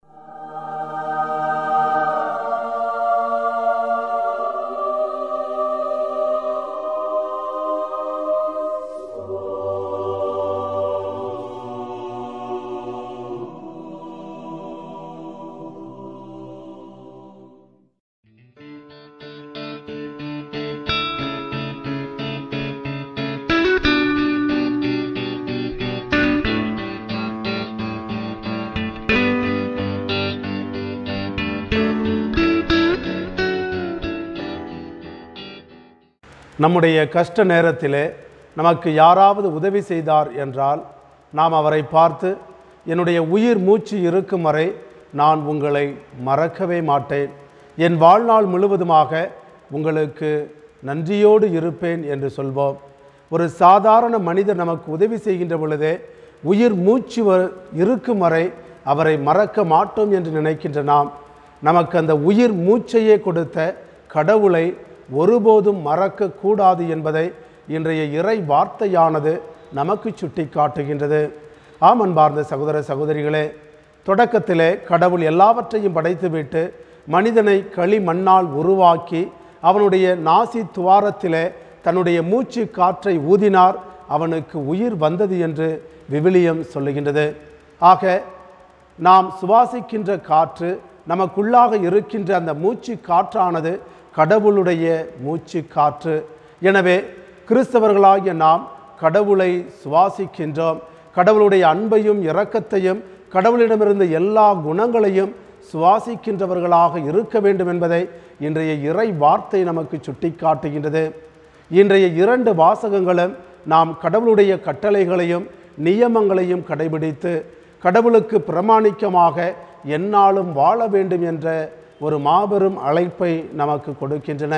நம்முடைய கஷ்ட நேரத்திலே நமக்கு யாராவது உதவி செய்தார் என்றால் நாம் அவரை பார்த்து என்னுடைய உயிர் மூச்சு இருக்கும் வரை நான் உங்களை மறக்கவே மாட்டேன் என் வாழ்நாள் முழுவதுமாக உங்களுக்கு நன்றியோடு இருப்பேன் என்று சொல்வோம் ஒரு சாதாரண மனிதர் நமக்கு உதவி செய்கின்ற பொழுதே உயிர் மூச்சு வ- இருக்கும் வரை அவரை மறக்க மாட்டோம் என்று நினைக்கின்ற நாம் நமக்கு அந்த உயிர் மூச்சையே கொடுத்த கடவுளை ஒருபோதும் மறக்கக்கூடாது என்பதை இன்றைய இறை வார்த்தையானது நமக்கு சுட்டி காட்டுகின்றது ஆம் அன்பார்ந்த சகோதர சகோதரிகளே தொடக்கத்திலே கடவுள் எல்லாவற்றையும் படைத்துவிட்டு மனிதனை களிமண்ணால் உருவாக்கி அவனுடைய நாசி துவாரத்திலே தன்னுடைய மூச்சு காற்றை ஊதினார் அவனுக்கு உயிர் வந்தது என்று விவிலியம் சொல்லுகின்றது ஆக நாம் சுவாசிக்கின்ற காற்று நமக்குள்ளாக இருக்கின்ற அந்த மூச்சு காற்றானது கடவுளுடைய மூச்சு காற்று எனவே கிறிஸ்தவர்களாகிய நாம் கடவுளை சுவாசிக்கின்றோம் கடவுளுடைய அன்பையும் இரக்கத்தையும் கடவுளிடமிருந்து எல்லா குணங்களையும் சுவாசிக்கின்றவர்களாக இருக்க வேண்டும் என்பதை இன்றைய இறை வார்த்தை நமக்கு சுட்டிக்காட்டுகின்றது இன்றைய இரண்டு வாசகங்களும் நாம் கடவுளுடைய கட்டளைகளையும் நியமங்களையும் கடைபிடித்து கடவுளுக்கு பிரமாணிக்கமாக எந்நாளும் வாழ வேண்டும் என்ற ஒரு மாபெரும் அழைப்பை நமக்கு கொடுக்கின்றன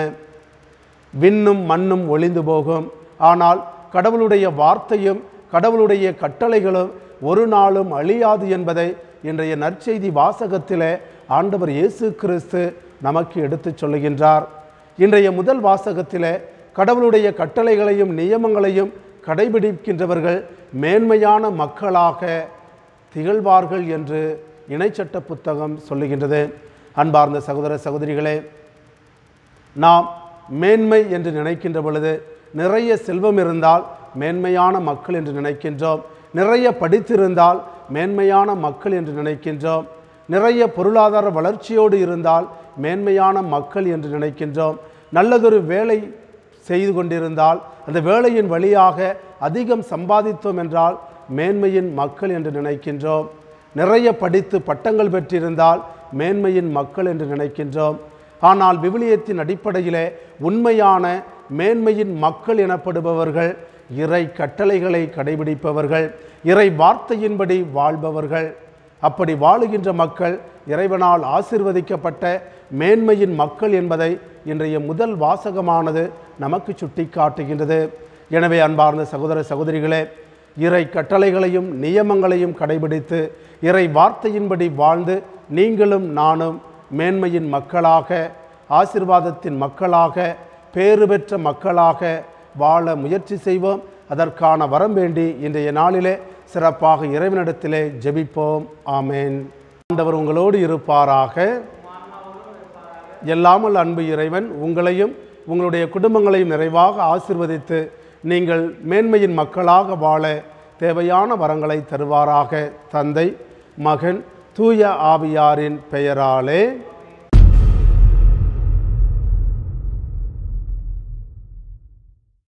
விண்ணும் மண்ணும் ஒளிந்து போகும் ஆனால் கடவுளுடைய வார்த்தையும் கடவுளுடைய கட்டளைகளும் ஒரு நாளும் அழியாது என்பதை இன்றைய நற்செய்தி வாசகத்திலே ஆண்டவர் இயேசு கிறிஸ்து நமக்கு எடுத்துச் சொல்லுகின்றார் இன்றைய முதல் வாசகத்திலே கடவுளுடைய கட்டளைகளையும் நியமங்களையும் கடைபிடிக்கின்றவர்கள் மேன்மையான மக்களாக திகழ்வார்கள் என்று இணைச்சட்ட புத்தகம் சொல்லுகின்றது அன்பார்ந்த சகோதர சகோதரிகளே நாம் மேன்மை என்று நினைக்கின்ற பொழுது நிறைய செல்வம் இருந்தால் மேன்மையான மக்கள் என்று நினைக்கின்றோம் நிறைய படித்திருந்தால் மேன்மையான மக்கள் என்று நினைக்கின்றோம் நிறைய பொருளாதார வளர்ச்சியோடு இருந்தால் மேன்மையான மக்கள் என்று நினைக்கின்றோம் நல்லதொரு வேலை செய்து கொண்டிருந்தால் அந்த வேலையின் வழியாக அதிகம் சம்பாதித்தோம் என்றால் மேன்மையின் மக்கள் என்று நினைக்கின்றோம் நிறைய படித்து பட்டங்கள் பெற்றிருந்தால் மேன்மையின் மக்கள் என்று நினைக்கின்றோம் ஆனால் விவிலியத்தின் அடிப்படையிலே உண்மையான மேன்மையின் மக்கள் எனப்படுபவர்கள் இறை கட்டளைகளை கடைபிடிப்பவர்கள் இறை வார்த்தையின்படி வாழ்பவர்கள் அப்படி வாழுகின்ற மக்கள் இறைவனால் ஆசிர்வதிக்கப்பட்ட மேன்மையின் மக்கள் என்பதை இன்றைய முதல் வாசகமானது நமக்கு சுட்டிக்காட்டுகின்றது எனவே அன்பார்ந்த சகோதர சகோதரிகளே இறை கட்டளைகளையும் நியமங்களையும் கடைபிடித்து இறை வார்த்தையின்படி வாழ்ந்து நீங்களும் நானும் மேன்மையின் மக்களாக ஆசிர்வாதத்தின் மக்களாக பேறு பெற்ற மக்களாக வாழ முயற்சி செய்வோம் அதற்கான வரம் வேண்டி இன்றைய நாளிலே சிறப்பாக இறைவனிடத்திலே ஜெபிப்போம் ஆமேன் ஆண்டவர் உங்களோடு இருப்பாராக எல்லாமல் அன்பு இறைவன் உங்களையும் உங்களுடைய குடும்பங்களையும் நிறைவாக ஆசிர்வதித்து நீங்கள் மேன்மையின் மக்களாக வாழ தேவையான வரங்களை தருவாராக தந்தை மகன் தூய ஆவியாரின் பெயராலே